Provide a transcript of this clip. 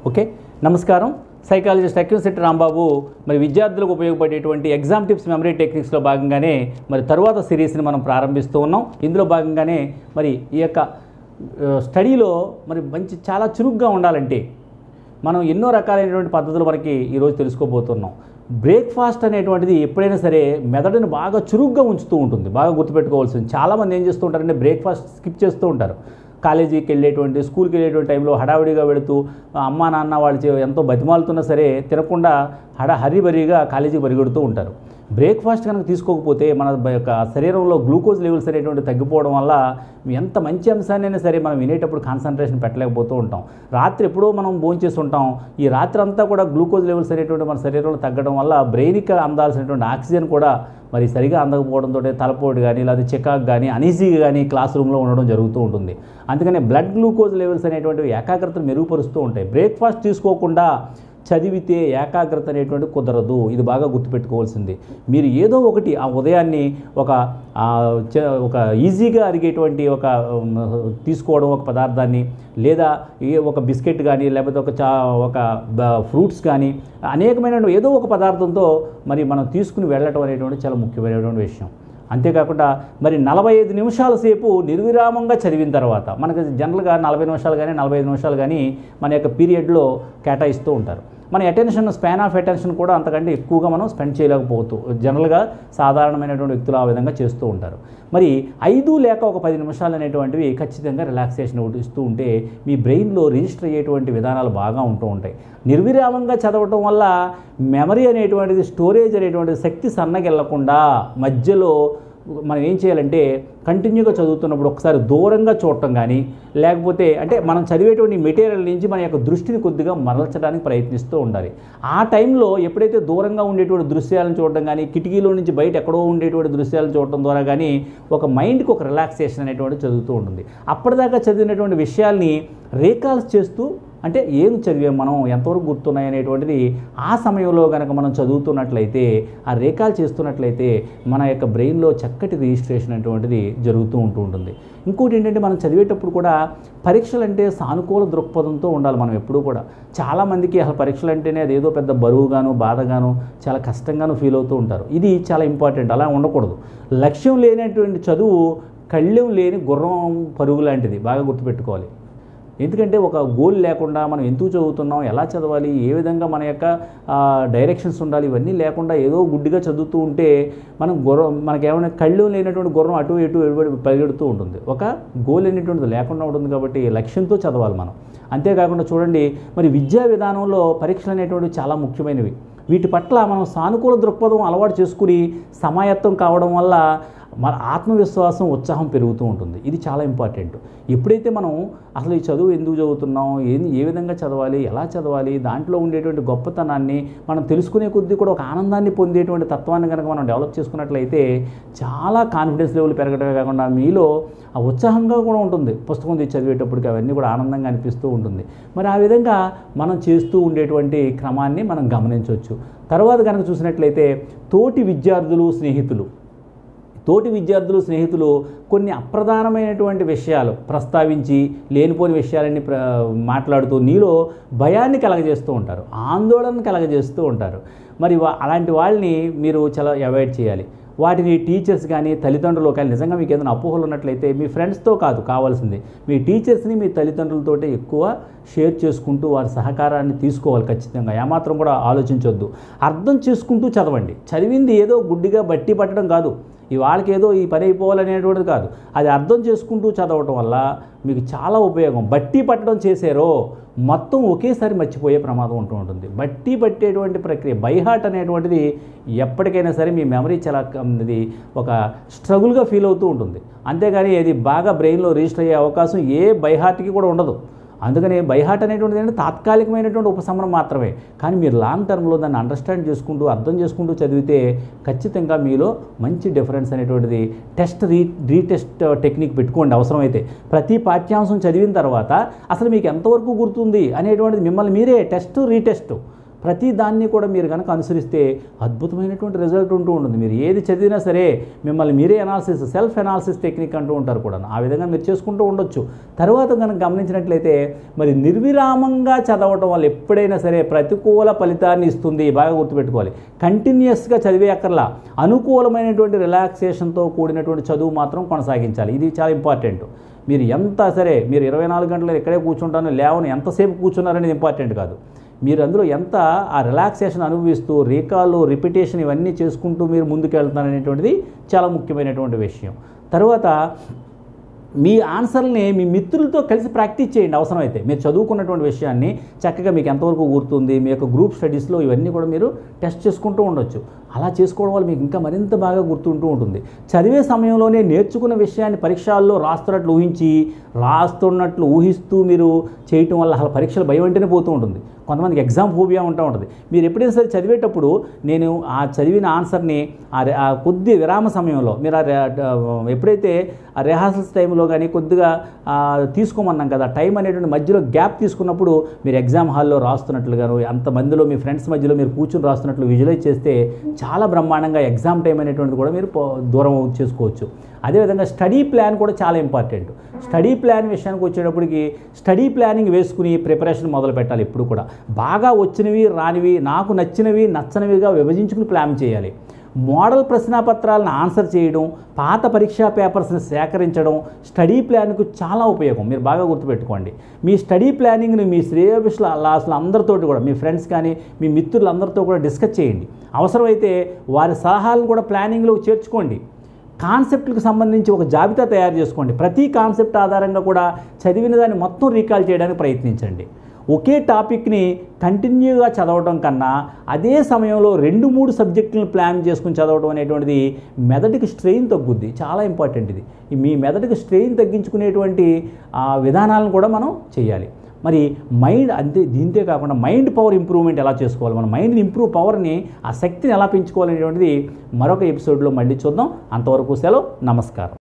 okay నమస్కారం psychologist అక్యూసెట్ Rambabu మరి విద్యార్థులకు ఉపయోగపడేటువంటి ఎగ్జామ్ టిప్స్ మెమరీ టెక్నిక్స్లో భాగంగానే మరి తరువాత సిరీస్ని మనం ప్రారంభిస్తూ ఉన్నాం ఇందులో భాగంగానే మరి ఈ యొక్క ఆ, స్టడీలో మరి మంచి చాలా చురుగ్గా ఉండాలంటే మనం ఎన్నో రకాలైనటువంటి పద్ధతులు మనకి ఈరోజు తెలుసుకోబోతున్నాం బ్రేక్ఫాస్ట్ అనేటువంటిది ఎప్పుడైనా సరే మెదడుని బాగా చురుగ్గా ఉంచుతూ ఉంటుంది బాగా గుర్తుపెట్టుకోవాల్సింది చాలామంది ఏం చేస్తూ ఉంటారంటే బ్రేక్ఫాస్ట్ స్కిప్ చేస్తూ ఉంటారు కాలేజీకి వెళ్ళేటువంటి స్కూల్కి వెళ్ళేటువంటి టైంలో హడావిడిగా వెళుతూ ఆ అమ్మా నాన్న వాళ్ళు చే- ఎంతో బతిమాలుతున్నా సరే తినకుండా హడ హరిబరిగా కాలేజీకి పరిగెడుతూ ఉంటారు బ్రేక్ఫాస్ట్ కనుక తీసుకోకపోతే మన బ- యొక్క శరీరంలో గ్లూకోజ్ లెవెల్స్ అనేటువంటి తగ్గిపోవడం వల్ల ఎంత మంచి అంశాన్నైనా సరే మనం వినేటప్పుడు కాన్సన్ట్రేషన్ పెట్టలేకపోతూ ఉంటాం రాత్రి ఎప్పుడో మనం భోంచేసి ఉంటాం ఈ రాత్రి అంతా కూడా గ్లూకోజ్ లెవెల్స్ అనేటువంటి మన శరీరంలో తగ్గడం వల్ల బ్రెయిన్కి అందాల్సినటువంటి ఆక్సిజన్ కూడా మరి సరిగా అందకపోవడంతో తలపోటు కానీ లేదా చికాక్ కానీ అనీజీగా కానీ క్లాస్ రూమ్లో ఉండడం జరుగుతూ ఉంటుంది అందుకనే బ్లడ్ గ్లూకోజ్ లెవెల్స్ అనేటువంటివి ఏకాగ్రతను మెరుగుపరుస్తూ ఉంటాయి బ్రేక్ఫాస్ట్ తీసుకోకుండా చదివితే ఏకాగ్రత అనేటువంటి కుదరదు ఇది బాగా గుర్తుపెట్టుకోవాల్సింది మీరు ఏదో ఒకటి ఆ ఉదయాన్ని ఒక ఆ, చ- ఒక ఈజీగా అరిగేటువంటి ఒక ఉమ్, తీసుకోవడం ఒక పదార్థాన్ని లేదా ఏ ఒక బిస్కెట్ కానీ లేకపోతే ఒక చా ఒక బ- ఫ్రూట్స్ కానీ అనేకమైన ఏదో ఒక పదార్థంతో మరి మనం తీసుకుని వెళ్ళటం అనేటువంటి చాలా ముఖ్యమైనటువంటి విషయం అంతేకాకుండా మరి నలభై ఐదు నిమిషాల సేపు నిర్విరామంగా చదివిన తర్వాత మనకు జనరల్గా నలభై నిమిషాలు కానీ నలభై ఐదు నిమిషాలు కానీ మన యొక్క పీరియడ్లో కేటాయిస్తూ ఉంటారు మన అటెన్షన్ స్పాన్ ఆఫ్ అటెన్షన్ కూడా అంతకంటే ఎక్కువగా మనం స్పెండ్ చేయలేకపోతూ జనరల్గా సాధారణమైనటువంటి వ్యక్తులు ఆ విధంగా చేస్తూ ఉంటారు మరి ఐదు లేక ఒక పది నిమిషాలు అనేటువంటివి ఖచ్చితంగా రిలాక్సేషన్ ఒకటి ఇస్తూ ఉంటే మీ బ్రెయిన్లో రిజిస్టర్ అయ్యేటువంటి విధానాలు బాగా ఉంటూ ఉంటాయి నిర్విరామంగా చదవటం వల్ల మెమరీ అనేటువంటిది స్టోరేజ్ అనేటువంటి శక్తి సన్నగిల్లకుండా మధ్యలో మనం ఏం చేయాలంటే కంటిన్యూగా చదువుతున్నప్పుడు ఒకసారి దూరంగా చూడటం కానీ లేకపోతే అంటే మనం చదివేటువంటి మెటీరియల్ నుంచి మన యొక్క దృష్టిని కొద్దిగా మరల్చడానికి ప్రయత్నిస్తూ ఉండాలి ఆ టైంలో ఎప్పుడైతే దూరంగా ఉండేటువంటి దృశ్యాలను చూడడం కానీ కిటికీలో నుంచి బయట ఎక్కడో ఉండేటువంటి దృశ్యాలను చూడటం ద్వారా కానీ ఒక మైండ్కి ఒక రిలాక్సేషన్ అనేటువంటి చదువుతూ ఉంటుంది అప్పటిదాకా చదివినటువంటి విషయాల్ని రీకాల్స్ చేస్తూ అంటే ఏం చదివాం మనం ఎంతవరకు గుర్తున్నాయి అనేటువంటిది ఆ సమయంలో కనుక మనం చదువుతున్నట్లయితే ఆ రేఖాలు చేస్తున్నట్లయితే మన యొక్క బ్రెయిన్లో చక్కటి రిజిస్ట్రేషన్ అనేటువంటిది జరుగుతూ ఉంటూ ఉంటుంది ఇంకోటి ఏంటంటే మనం చదివేటప్పుడు కూడా పరీక్షలు అంటే సానుకూల దృక్పథంతో ఉండాలి మనం ఎప్పుడూ కూడా చాలామందికి అసలు పరీక్షలు అంటేనే అదేదో పెద్ద బరువుగాను బాధగాను చాలా కష్టంగాను ఫీల్ అవుతూ ఉంటారు ఇది చాలా ఇంపార్టెంట్ అలా ఉండకూడదు లక్ష్యం లేనటువంటి చదువు కళ్ళెం లేని గుర్రం పరుగు లాంటిది బాగా గుర్తుపెట్టుకోవాలి ఎందుకంటే ఒక గోల్ లేకుండా మనం ఎందుకు చదువుతున్నాం ఎలా చదవాలి ఏ విధంగా మన యొక్క ఆ, డైరెక్షన్స్ ఉండాలి ఇవన్నీ లేకుండా ఏదో గుడ్డిగా చదువుతూ ఉంటే మనం గుర్రం మనకేమైనా కళ్ళు లేనటువంటి గుర్రం అటు ఇటు ఎడుబడి పరిగెడుతూ ఉంటుంది ఒక గోల్ అనేటువంటిది లేకుండా ఉంటుంది కాబట్టి లక్ష్యంతో చదవాలి మనం అంతేకాకుండా చూడండి మరి విద్యా విధానంలో పరీక్షలు అనేటువంటివి చాలా ముఖ్యమైనవి వీటి పట్ల మనం సానుకూల దృక్పథం అలవాటు చేసుకుని సమాయత్తం కావడం వల్ల మన ఆత్మవిశ్వాసం ఉత్సాహం పెరుగుతూ ఉంటుంది ఇది చాలా ఇంపార్టెంట్ ఎప్పుడైతే మనం అసలు ఈ చదువు ఎందుకు చదువుతున్నాం ఏ ఏ విధంగా చదవాలి ఎలా చదవాలి దాంట్లో ఉండేటువంటి గొప్పతనాన్ని మనం తెలుసుకునే కొద్దీ కూడా ఒక ఆనందాన్ని పొందేటువంటి తత్వాన్ని కనుక మనం డెవలప్ చేసుకున్నట్లయితే చాలా కాన్ఫిడెన్స్ లెవెల్ పెరగడమే కాకుండా మీలో ఆ ఉత్సాహంగా కూడా ఉంటుంది పుస్తకం తెచ్చి చదివేటప్పటికి అవన్నీ కూడా ఆనందంగా అనిపిస్తూ ఉంటుంది మరి ఆ విధంగా మనం చేస్తూ ఉండేటువంటి క్రమాన్ని మనం గమనించవచ్చు తర్వాత కనుక చూసినట్లయితే తోటి విద్యార్థులు స్నేహితులు తోటి విద్యార్థులు స్నేహితులు కొన్ని అప్రధానమైనటువంటి విషయాలు ప్రస్తావించి లేనిపోని విషయాలన్నీ ప్ర మాట్లాడుతూ నీలో భయాన్ని కలగజేస్తూ ఉంటారు ఆందోళన కలగజేస్తూ ఉంటారు మరి వా- అలాంటి వాళ్ళని మీరు చాలా అవాయిడ్ చేయాలి వాటిని టీచర్స్ కానీ తల్లిదండ్రులు కానీ నిజంగా మీకు ఏదైనా అపోహలు ఉన్నట్లయితే మీ ఫ్రెండ్స్తో కాదు కావాల్సింది మీ టీచర్స్ని మీ తల్లిదండ్రులతోటే ఎక్కువ షేర్ చేసుకుంటూ వారి సహకారాన్ని తీసుకోవాలి ఖచ్చితంగా ఏమాత్రం కూడా ఆలోచించొద్దు అర్థం చేసుకుంటూ చదవండి చదివింది ఏదో గుడ్డిగా బట్టి పట్టడం కాదు ఈ వాళ్ళకి ఏదో ఈ పని అయిపోవాలనేటువంటిది కాదు అది అర్థం చేసుకుంటూ చదవటం వల్ల మీకు చాలా ఉపయోగం బట్టి పట్టడం చేశారో మొత్తం ఒకేసారి మర్చిపోయే ప్రమాదం ఉంటూ ఉంటుంది బట్టి పట్టేటువంటి ప్రక్రియ బైహార్ట్ అనేటువంటిది ఎప్పటికైనా సరే మీ మెమరీ చాలా కం- ఇది ఒక స్ట్రగుల్గా ఫీల్ అవుతూ ఉంటుంది అంతేగాని అది బాగా బ్రెయిన్లో రిజిస్టర్ అయ్యే అవకాశం ఏ బైహార్ట్కి కూడా ఉండదు అందుకని బైహార్ట్ అనేటువంటిది ఏంటంటే తాత్కాలికమైనటువంటి ఉపశమనం మాత్రమే కానీ మీరు లాంగ్ టర్మ్లో దాన్ని అండర్స్టాండ్ చేసుకుంటూ అర్థం చేసుకుంటూ చదివితే ఖచ్చితంగా మీలో మంచి డిఫరెన్స్ అనేటువంటిది టెస్ట్ రీ రీటెస్ట్ టెక్నిక్ పెట్టుకోండి అవసరమైతే ప్రతి పాఠ్యాంశం చదివిన తర్వాత అసలు మీకు ఎంతవరకు గుర్తుంది అనేటువంటిది మిమ్మల్ని మీరే టెస్ట్ రీటెస్ట్ ప్రతి దాన్ని కూడా మీరు కనుక అనుసరిస్తే అద్భుతమైనటువంటి రిజల్ట్ ఉంటూ ఉంటుంది మీరు ఏది చదివినా సరే మిమ్మల్ని మీరే అనాలిసిస్ సెల్ఫ్ అనాలిసిస్ టెక్నిక్ అంటూ ఉంటారు కూడా ఆ విధంగా మీరు చేసుకుంటూ ఉండొచ్చు తర్వాత కనుక గమనించినట్లయితే మరి నిర్విరామంగా చదవటం వల్ల ఎప్పుడైనా సరే ప్రతికూల ఫలితాన్ని ఇస్తుంది బాగా గుర్తుపెట్టుకోవాలి కంటిన్యూస్గా చదివే అక్కర్లా అనుకూలమైనటువంటి రిలాక్సేషన్తో కూడినటువంటి చదువు మాత్రం కొనసాగించాలి ఇది చాలా ఇంపార్టెంట్ మీరు ఎంత సరే మీరు ఇరవై నాలుగు గంటలు ఇక్కడే కూర్చుంటాను లేవని ఎంతసేపు కూర్చున్నారనేది ఇంపార్టెంట్ కాదు మీరు అందులో ఎంత ఆ రిలాక్సేషన్ అనుభవిస్తూ రీకాల్ రిపిటేషన్ ఇవన్నీ చేసుకుంటూ మీరు ముందుకెళ్తున్నారనేటువంటిది చాలా ముఖ్యమైనటువంటి విషయం తర్వాత మీ ఆన్సర్ని మీ మిత్రులతో కలిసి ప్రాక్టీస్ చేయండి అవసరమైతే మీరు చదువుకున్నటువంటి విషయాన్ని చక్కగా మీకు ఎంతవరకు గుర్తుంది మీ యొక్క గ్రూప్ స్టడీస్లో ఇవన్నీ కూడా మీరు టెస్ట్ చేసుకుంటూ ఉండొచ్చు అలా చేసుకోవడం వల్ల మీకు ఇంకా మరింత బాగా గుర్తుంటూ ఉంటుంది చదివే సమయంలోనే నేర్చుకున్న విషయాన్ని పరీక్షల్లో రాస్తున్నట్లు ఊహించి రాస్తున్నట్లు ఊహిస్తూ మీరు చేయటం వల్ల అసలు పరీక్షలు భయం వెంటనే పోతూ ఉంటుంది కొంతమందికి ఎగ్జామ్ ఫోబియా ఉంటా ఉంటుంది మీరు ఎప్పుడైనా సరే చదివేటప్పుడు నేను ఆ చదివిన ఆన్సర్ని ఆ రె- ఆ కొద్ది విరామ సమయంలో మీరు ఆ రె- ఆ, ఎప్పుడైతే ఆ రిహార్సల్స్ టైంలో కానీ కొద్దిగా ఆ, తీసుకోమన్నాం కదా టైం అనేటువంటి మధ్యలో గ్యాప్ తీసుకున్నప్పుడు మీరు ఎగ్జామ్ హాల్లో రాస్తున్నట్లుగాను అంతమందిలో మీ ఫ్రెండ్స్ మధ్యలో మీరు కూర్చుని రాస్తున్నట్లు విజువలైజ్ చేస్తే చాలా బ్రహ్మాండంగా ఎగ్జామ్ టైం అనేటువంటిది కూడా మీరు పో- దూరం చేసుకోవచ్చు అదేవిధంగా స్టడీ ప్లాన్ కూడా చాలా ఇంపార్టెంట్ స్టడీ ప్లాన్ విషయానికి వచ్చేటప్పటికి స్టడీ ప్లానింగ్ వేసుకుని ప్రిపరేషన్ మొదలు పెట్టాలి ఇప్పుడు కూడా బాగా వచ్చినవి రానివి నాకు నచ్చినవి నచ్చనివిగా విభజించుకుని ప్లాన్ చేయాలి మోడల్ ప్రశ్నాపత్రాలను ఆన్సర్ చేయడం పాత పరీక్షా పేపర్స్ని సేకరించడం స్టడీ ప్లాన్కు చాలా ఉపయోగం మీరు బాగా గుర్తుపెట్టుకోండి మీ స్టడీ ప్లానింగ్ని మీ శ్రేయోభిషుల అసలు అందరితోటి కూడా మీ ఫ్రెండ్స్ కానీ మీ మిత్రులందరితో కూడా డిస్కస్ చేయండి అవసరమైతే వారి సలహాలను కూడా ప్లానింగ్లో చేర్చుకోండి కాన్సెప్ట్లకు సంబంధించి ఒక జాబితా తయారు చేసుకోండి ప్రతి కాన్సెప్ట్ ఆధారంగా కూడా చదివిన దాన్ని మొత్తం రీకాల్ చేయడానికి ప్రయత్నించండి ఒకే టాపిక్ని కంటిన్యూగా చదవడం కన్నా అదే సమయంలో రెండు మూడు సబ్జెక్టులను ప్లాన్ చేసుకుని చదవడం అనేటువంటిది మెదడుకి స్ట్రెయిన్ తగ్గుద్ది చాలా ఇంపార్టెంట్ ఇది ఈ మీ మెదడుకి స్ట్రెయిన్ తగ్గించుకునేటువంటి ఆ, విధానాలను కూడా మనం చేయాలి మరి మైండ్ అంతే దీంతే కాకుండా మైండ్ పవర్ ఇంప్రూవ్మెంట్ ఎలా చేసుకోవాలి మన మైండ్ ఇంప్రూవ్ పవర్ని ఆ శక్తిని ఎలా పెంచుకోవాలనేటువంటిది మరొక ఎపిసోడ్లో మళ్ళీ చూద్దాం అంతవరకు సెలవు నమస్కారం